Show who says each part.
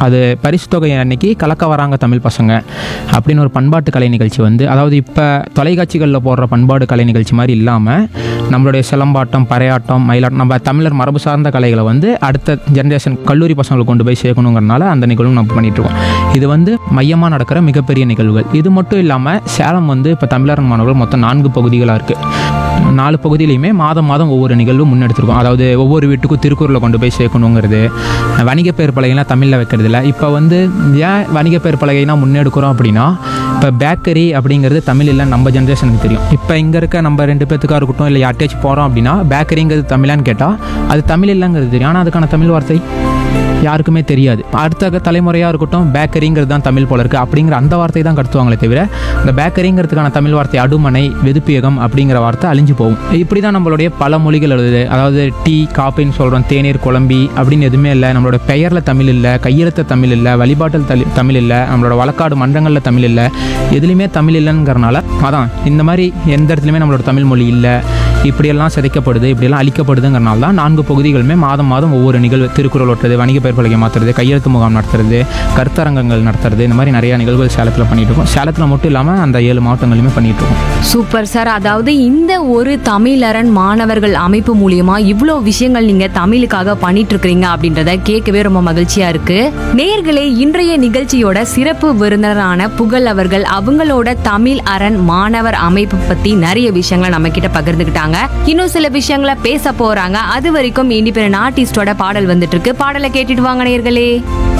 Speaker 1: அது பரிசு தொகை அன்னைக்கு கலக்க வராங்க தமிழ் பசங்க அப்படின்னு ஒரு பண்பாட்டு கலை நிகழ்ச்சி வந்து அதாவது இப்போ தொலைக்காட்சிகளில் போடுற பண்பாடு கலை நிகழ்ச்சி மாதிரி இல்லாமல் நம்மளுடைய சிலம்பாட்டம் பறையாட்டம் மயிலாட்டம் நம்ம தமிழர் மரபு சார்ந்த கலைகளை வந்து அடுத்த ஜென்ரேஷன் கல்லூரி பசங்களுக்கு கொண்டு போய் சேர்க்கணுங்கிறனால அந்த நிகழ்வு நம்ம பண்ணிட்டு இருக்கோம் இது வந்து மையமாக நடக்கிற மிகப்பெரிய நிகழ்வுகள் இது மட்டும் இல்லாமல் சேலம் வந்து இப்போ தமிழர் மாணவர்கள் மொத்தம் நான்கு பகுதிகளாக இருக்குது நாலு பகுதியிலையுமே மாதம் மாதம் ஒவ்வொரு நிகழ்வு முன்னெடுத்திருக்கோம் அதாவது ஒவ்வொரு வீட்டுக்கும் திருக்குறளை கொண்டு போய் சேர்க்கணுங்கிறது வணிக பெயர் பலகைலாம் தமிழில் வைக்கிறது இல்லை இப்போ வந்து ஏன் வணிக பெயர் பலகைனா முன்னெடுக்கிறோம் அப்படின்னா இப்போ பேக்கரி அப்படிங்கிறது தமிழ் இல்லை நம்ம ஜென்ரேஷனுக்கு தெரியும் இப்போ இங்கே இருக்க நம்ம ரெண்டு பேத்துக்காக இருக்கட்டும் இல்லை யார்ட்டேச்சும் போகிறோம் அப்படின்னா பேக்கரிங்கிறது தமிழான்னு கேட்டால் அது தமிழ் இல்லைங்கிறது தெரியும் ஆனால் அதுக்கான தமிழ் வார்த்தை யாருக்குமே தெரியாது அடுத்த தலைமுறையாக இருக்கட்டும் பேக்கரிங்கிறது தான் தமிழ் போல இருக்குது அப்படிங்கிற அந்த வார்த்தை தான் கடத்துவாங்களே தவிர இந்த பேக்கரிங்கிறதுக்கான தமிழ் வார்த்தை அடுமனை வெதுப்பியகம் அப்படிங்கிற வார்த்தை அழிஞ்சு போகும் இப்படி தான் நம்மளுடைய பல மொழிகள் எழுதுது அதாவது டீ காப்பின்னு சொல்கிறோம் தேநீர் குழம்பி அப்படின்னு எதுவுமே இல்லை நம்மளோட பெயரில் தமிழ் இல்லை கையெழுத்த தமிழ் இல்லை வழிபாட்டில் தலி தமிழ் இல்லை நம்மளோட வழக்காடு மன்றங்களில் தமிழ் இல்லை எதுலேயுமே தமிழ் இல்லைங்கிறனால அதான் இந்த மாதிரி எந்த இடத்துலையுமே நம்மளோட தமிழ் மொழி இல்லை இப்படியெல்லாம் சிதைக்கப்படுது இப்படியெல்லாம் அழிக்கப்படுதுங்கிறனால தான் நான்கு பகுதிகளுமே மாதம் மாதம் ஒவ்வொரு நிகழ்வு திருக்குறள் ஒட்டுறது வணிக பெயர் பலகை மாற்றுறது கையெழுத்து முகாம் நடத்துறது கருத்தரங்கங்கள் நடத்துறது இந்த மாதிரி நிறைய நிகழ்வுகள் சேலத்தில் பண்ணிட்டு இருக்கோம் சேலத்தில் மட்டும் இல்லாமல் அந்த ஏழு மாவட்டங்களிலுமே பண்ணிட்டு இருக்கோம்
Speaker 2: சூப்பர் சார் அதாவது இந்த ஒரு தமிழரண் மாணவர்கள் அமைப்பு மூலியமா இவ்வளோ விஷயங்கள் நீங்க தமிழுக்காக பண்ணிட்டு இருக்கிறீங்க அப்படின்றத கேட்கவே ரொம்ப மகிழ்ச்சியா இருக்கு நேர்களே இன்றைய நிகழ்ச்சியோட சிறப்பு விருந்தினரான புகழ் அவர்கள் அவங்களோட தமிழ் அரண் மாணவர் அமைப்பு பத்தி நிறைய விஷயங்களை நம்ம கிட்ட பகிர்ந்துக்கிட்டாங்க இன்னும் சில விஷயங்களை பேச போறாங்க அது வரைக்கும் இண்டிபெண்ட் ஆர்டிஸ்டோட பாடல் வந்துட்டு இருக்கு பாடலை கேட்டுட்டு வாங்க நேர்களே